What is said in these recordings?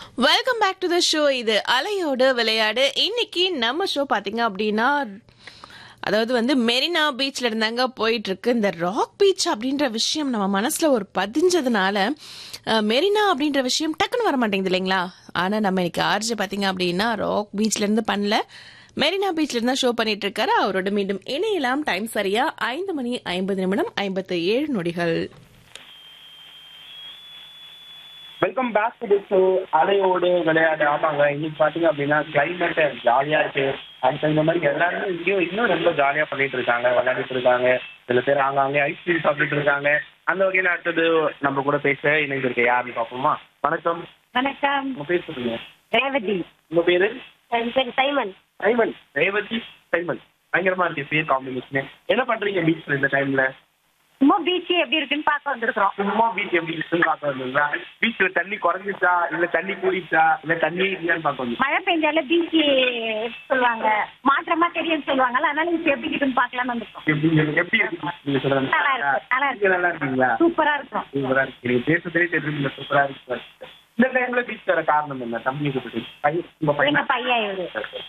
Welcome back to the show இது அலையோடு விளையாடு இன்னைக்கு நம்ம ஷோ பாத்தீங்க அப்படின்னா அதாவது வந்து மெரினா பீச்ல இருந்தாங்க போயிட்டு இருக்கு இந்த ராக் பீச் அப்படின்ற விஷயம் நம்ம மனசுல ஒரு பதிஞ்சதுனால அஹ், மெரினா அப்படின்ற விஷயம் டக்குன்னு வர மாட்டேங்குது இல்லைங்களா ஆனா நம்ம இன்னைக்கு ஆர்ஜி பாத்தீங்க அப்படின்னா ராக் பீச்ல இருந்து பண்ணல மெரினா பீச்ல இருந்தா ஷோ பண்ணிட்டு இருக்காரு அவரோட மீண்டும் இணையலாம் டைம் சரியா ஐந்து மணி ஐம்பது நிமிடம் ஐம்பத்து ஏழு நொடிகள் welcome back to the show அலையோடு விளையாடு ஆமாங்க இன்னைக்கு பாத்தீங்க அப்படின்னா கிளைமேட் ஜாலியா இருக்கு அதுக்கு இந்த மாதிரி எல்லாருமே இங்கேயும் இன்னும் ரொம்ப ஜாலியா பண்ணிட்டு இருக்காங்க விளையாடிட்டு இருக்காங்க சில பேர் ஆங்காங்கே ஐஸ்கிரீம் சாப்பிட்டுட்டு இருக்காங்க அந்த வகையில அடுத்தது நம்ம கூட பேச இணைந்திருக்க யாருன்னு பார்ப்போமா வணக்கம் வணக்கம் உங்க பேர் சொல்லுங்க ரேவதி உங்க பேரு என் பேர் சைமன் சைமன் ரேவதி சைமன் பயங்கரமா இருக்கு பேர் காம்பினேஷன் என்ன பண்றீங்க பீச்ல இந்த டைம்ல சும்மா பீச் எப்படி இருக்குன்னு பார்க்க வந்திருக்கிறோம் சும்மா பீச் எப்படி இருக்குன்னு பார்க்க வந்தீங்களா பீச்ல தண்ணி குறைஞ்சிச்சா இல்ல தண்ணி கூடிச்சா இல்ல தண்ணியே இல்லையான்னு பார்க்க வந்தீங்க மழை பெஞ்சாலே பீச் சொல்லுவாங்க மாற்றமா தெரியும்னு சொல்லுவாங்கல்ல அதனால இப்ப எப்படி இருக்குன்னு பார்க்கலாம்னு வந்திருக்கோம் எப்படி இருக்கு? எப்படி இருக்கு நீங்க சொல்றது நல்லா இருக்கு, நல்லா இருக்கு. நீங்க நல்லா இருக்கீங்களா சூப்பரா இருக்கும் சூப்பரா இருக்கு நீங்க பேசுறதே தெரியுங்க சூப்பரா இருக்கு இந்த டைம்ல பீச் வர காரணம் என்ன தம்பி கூப்பிட்டு பையன் உங்க எங்க பையன் பையன் இவரு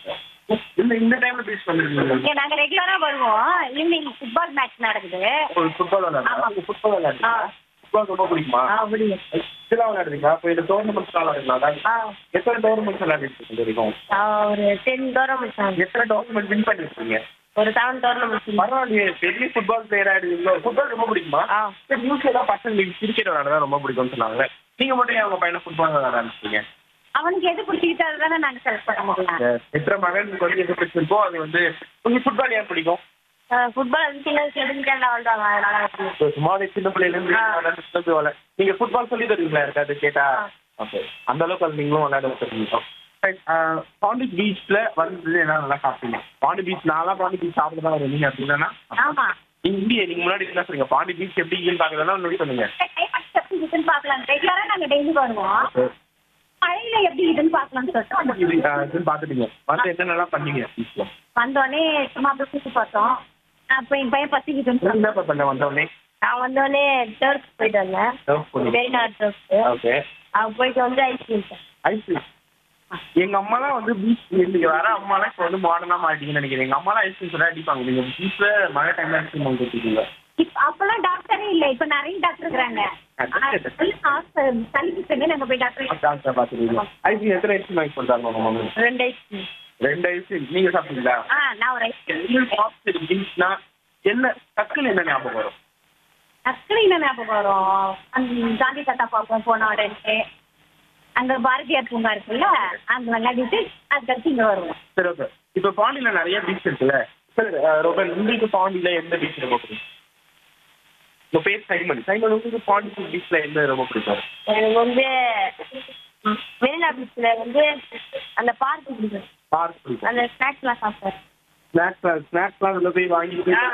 இல்ல இந்த டைம்ல பீச் வந்துருக்கீங்க இங்க நாங்க ரெகுலரா வருவோம் ஈவினிங் ஃபுட்பால் மேட்ச் நடக்குது ஒரு ஃபுட்பால் விளையாடுறா ஃபுட்பால் விளையாடுறீங்களா ஆ. ஃபுட்பால் ரொம்ப பிடிக்குமா அப்படி இதெல்லாம் விளையாடுறீங்களா இப்போ இந்த டோர்னமெண்ட்ஸ் விளையாடுறீங்களா ஆ, எத்தனை டோர்னமெண்ட்ஸ் விளையாடிட்டு இது வரைக்கும் ஆ, ஒரு டென் டோர்னமெண்ட் எத்தனை டோர்னமெண்ட் வின் பண்ணிருக்கீங்க ஒரு செவன் டோர்னமெண்ட் பரவாயில்லையே பெரிய ஃபுட்பால் பிளேயர் ஆயிடுவீங்களோ ஃபுட்பால் ரொம்ப பிடிக்குமா ஆ. சரி நியூஸ்ல எல்லாம் பசங்களுக்கு கிரிக்கெட் விளையாட ரொம்ப பிடிக்கும்னு சொன்னாங்க நீங்க மட்டும் ஏன் உங்க பையனை ஃபுட்பால் விளையாட ஆரம்பிச்சீங்க அவனுக்கு எது பிடிச்சிக்கிட்டோ அதுதானே நாங்க செலக்ட் பண்ண முடியும் எத்தனை மகனுக்கு வந்து எது பிடிச்சிருக்கோ அது வந்து உங்களுக்கு ஃபுட்பால் ஏன் பிடிக்கும் ஃபுட்பால் வந்து சின்ன வயசுல இருந்து கேரளா வாழ்ந்தாங்க அதனால எனக்கு இப்போ சும்மா சின்ன பிள்ளைல இருந்து ஆ. விளையாண்டு போய் விளையாட நீங்க ஃபுட்பால் சொல்லி தருவீங்களா இருக்காது கேட்டா ஆ. ஓகே அந்த அளவுக்கு அது நீங்களும் விளையாட வச்சிருக்கீங்க பாண்டி பீச்ல வந்து என்ன நல்லா சாப்பிட்டீங்க பாண்டி பீச் நான்லாம் பாண்டி பீச் சாப்பிட தான் வருவீங்க அப்படின்னா ஆமா இந்திய நீங்க முன்னாடி என்ன சொல்றீங்க பாண்டி பீச் எப்படி இருக்குன்னு பாக்கலாம் நோட் பண்ணுங்க எப்படி இருக்குன்னு பார்க்கலாம் ரெகுலரா நாங்க டெய்லி வருவோம் மழையில எப்படி இதுன்னு பார்க்கலாம்னு சொல்லிட்டு இது வந்தோம். ஆ, இதுன்னு பாத்துட்டீங்க வந்து என்னென்னலாம் பண்ணீங்க பீச்ல வந்தோடனே சும்மா அப்படியே சுத்தி பார்த்தோம் அப்ப என் பையன் பசிக்குதுன்னு நீங்க சொன்னான். என்ன பண்ண வந்தோடனே நான் வந்தோடனே டர்ஃப் போயிட்டு வந்தேன் வெரினா டர்ஃப் ஓகே அவன் போயிட்டு வந்து ஐஸ்கிரீம் ஐஸ்கிரீம் எங்க அம்மாலாம் வந்து பீச் நீங்க வர அம்மாலாம் இப்போ வந்து மாடர்னா மாட்டீங்கன்னு நினைக்கிறேன் எங்க அம்மாலாம் ஐஸ்கிரீம் சொல்ல அடிப்பாங்க நீங்க பீச்ல மழை டைம்ல ஐஸ்கிரீம் வாங்கி கொடுத்துருக்கீங்க இப்ப அப்பெல்லாம் டாக்டரே இல்ல இப்ப நிறைய டாக்டர் இருக்கிறாங்க சளிக்கு சொன்னே நாங்க போய் டாக்டர் டாக்டர் பாத்துருக்கீங்க ஐஸ்கிரீம் எத்தனை ஐஸ்கிரீம் வாங்கி கொடுத்தாங்க உங்க மம்மி ரெண்டு ஐஸ்கிரீம் ரெண்டு ஐஸ்கிரீம் நீங்க சாப்பிட்டீங்களா ஆ நான் ஒரு ஐஸ்கிரீம் உங்களுக்கு ஆப்ஷன் பீச்னா என்ன டக்குன்னு என்ன ஞாபகம் வரும் டக்குனு என்ன ஞாபகம் வரும் அந்த காந்தி தாத்தா பார்ப்போம் போன உடனே அங்க பாரதியார் பூங்கா இருக்குல்ல அங்க விளையாடிட்டு அதுக்கடுத்து இங்க வருவோம் சரி ஓகே இப்போ பாண்டியில நிறைய பீச் இருக்குல்ல சரி ரோபன் உங்களுக்கு பாண்டியில எந்த பீச் ரொம்ப பிடிக்கும் உங்க பேர் சைமன் சைமன் உங்களுக்கு பாண்டி பீச்ல எந்த ரொம்ப பிடிக்கும் எனக்கு வந்து மெரினா பீச்ல வந்து அந்த பார்க் பிடிக்கும் பார்க் பிடிக்கும் அந்த ஸ்நாக்ஸ்லாம் சாப்பிட்டேன் ஸ்நாக்ஸ் ஸ்நாக்ஸ்லாம் உள்ள போய் வாங்கிட்டு